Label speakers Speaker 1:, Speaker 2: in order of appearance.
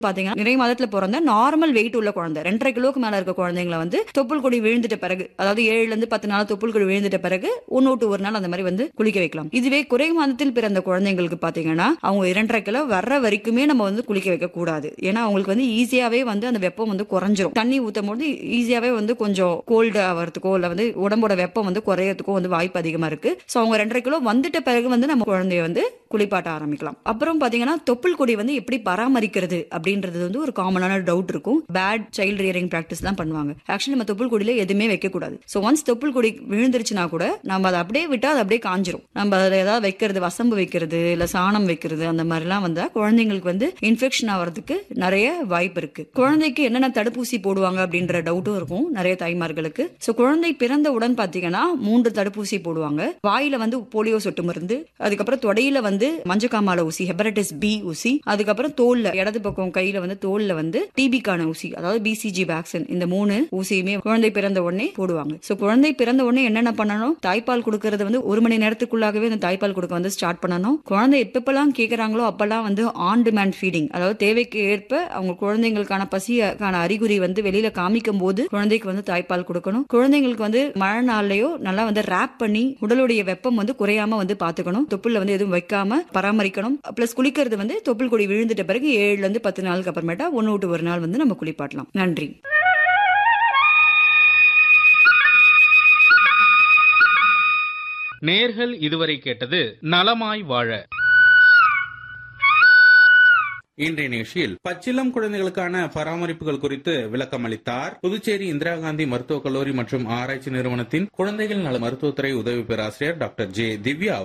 Speaker 1: பாத்தீங்கன்னா நிறை மாதத்துல பிறந்த நார்மல் வெயிட் உள்ள குழந்தை ரெண்டரை கிலோக்கு மேல இருக்க குழந்தைங்களை வந்து தொப்புள் கொடி விழுந்துட்ட பிறகு அதாவது ஏழுல இருந்து பத்து நாள் தொப்புள் கொடி விழுந்துட்ட பிறகு ஒன்னு விட்டு ஒரு நாள் அந்த மாதிரி வந்து குளிக்க வைக்கலாம் இதுவே குறை மாதத்தில் பிறந்த குழந்தைங்களுக்கு பாத்தீங்கன்னா அவங்க இரண்டரை கிலோ வர்ற வரைக்குமே நம்ம வந்து குளிக்க வைக்க கூடாது ஏன்னா அவங்களுக்கு வந்து ஈஸியாவே வந்து அந்த வெப்பம் வந்து குறைஞ்சிரும் தண்ணி ஊத்தும் போது ஈஸியாவே வந்து கொஞ்சம் கோல்டு ஆகிறதுக்கோ இல்ல வந்து உடம்போட வெப்பம் வந்து குறையறதுக்கோ வந்து வாய்ப்பு அதிகமா இருக்கு சோ அவங்க ரெண்டரை கிலோ வந்துட்ட பிறகு வந்து நம்ம குழந்தைய வந்து குளிப்பாட்ட ஆரம்பிக்கலாம் அப்புறம் பாத்தீங்கன்னா தொப்புள் கொடி வந்து எப்படி பராமரிக்கிறது அப்படின்றது வந்து ஒரு காமனான டவுட் இருக்கும் பேட் சைல்டு ரியரிங் பிராக்டிஸ் தான் பண்ணுவாங்க ஆக்சுவலி நம்ம தொப்புள் கொடியில எதுவுமே வைக்க கூடாது சோ ஒன்ஸ் தொப்புள் கொடி விழுந்துருச்சுன்னா கூட நம்ம அதை அப்படியே விட்டா அது அப்படியே காஞ்சிரும் நம்ம அதில் ஏதாவது வைக்கிறது வசம்பு வைக்கிறது இல்ல சாணம் வைக்கிறது அந்த மாதிரிலாம் வந்தா குழந்தைங்களுக்கு வந்து இன்ஃபெக்ஷன் ஆகிறதுக்கு நிறைய வாய்ப்பு இருக்கு குழந்தைக்கு என்னென்ன தடுப்பூசி போடுவாங்க அப்படின்ற டவுட்டும் இருக்கும் நிறைய தாய்மார்களுக்கு சோ குழந்தை பிறந்தவுடன் பாத்தீங்கன்னா மூன்று தடுப்பூசி போடுவாங்க வாயில வந்து போலியோ சொட்டு மருந்து அதுக்கப்புறம் தொடையில வந்து மஞ்சக்காமால ஊசி ஹெபரட்டிஸ் பி ஊசி அதுக்கப்புறம் தோல்ல இடது பக்கம் கையில வந்து தோல்ல வந்து டிபிக்கான ஊசி அதாவது பிசிஜி வேக்சின் இந்த மூணு ஊசியுமே குழந்தை பிறந்த உடனே போடுவாங்க சோ குழந்தை பிறந்த உடனே என்னென்ன பண்ணணும் தாய்ப்பால் கொடுக்கறது வந்து ஒரு மணி நேரத்துக்குள்ளாகவே அந்த தாய்ப்பால் கொடுக்க வந்து ஸ்டார்ட் பண்ணணும் குழந்தை எப்பப்பெல்லாம் கேக்குறாங்களோ அப்பெல்லாம் வந்து ஆன் டிமாண்ட் ஃபீடிங் அதாவது தேவைக்கு ஏற்ப அவங்க குழந்தைங்களுக்கான பசிக்கான அறிகுறி வந்து வெளியில காமிக்கும் போது குழந்தைக்கு வந்து தாய்ப்பால் கொடுக்கணும் குழந்தைங்களுக்கு வந்து மழை நாள்லயோ நல்லா வந்து ரேப் பண்ணி உடலுடைய வெப்பம் வந்து குறையாம வந்து பாத்துக்கணும் தொப்புள்ள வந்து எதுவும் வைக்காம பராமரிக்கணும் பிளஸ் குளிக்கிறது வந்து தொப்புள் கொடி விழுந்துட்ட பிறகு ஏழுல இருந்து பத்து நாளுக்கு அப்புறமேட்டா ஒன்னு விட்டு ஒரு நாள் வந்து நம்ம குளிப்பாட்டலாம் நன்றி
Speaker 2: நேர்கள் இதுவரை கேட்டது நலமாய் வாழ
Speaker 3: இன்றைய நிகழ்ச்சியில் பச்சிளம் குழந்தைகளுக்கான பராமரிப்புகள் குறித்து விளக்கம் அளித்தார் புதுச்சேரி இந்திரா காந்தி மருத்துவக் கல்லூரி மற்றும் ஆராய்ச்சி நிறுவனத்தின் குழந்தைகள் நல மருத்துவத்துறை உதவி பேராசிரியர் டாக்டர் ஜே திவ்யா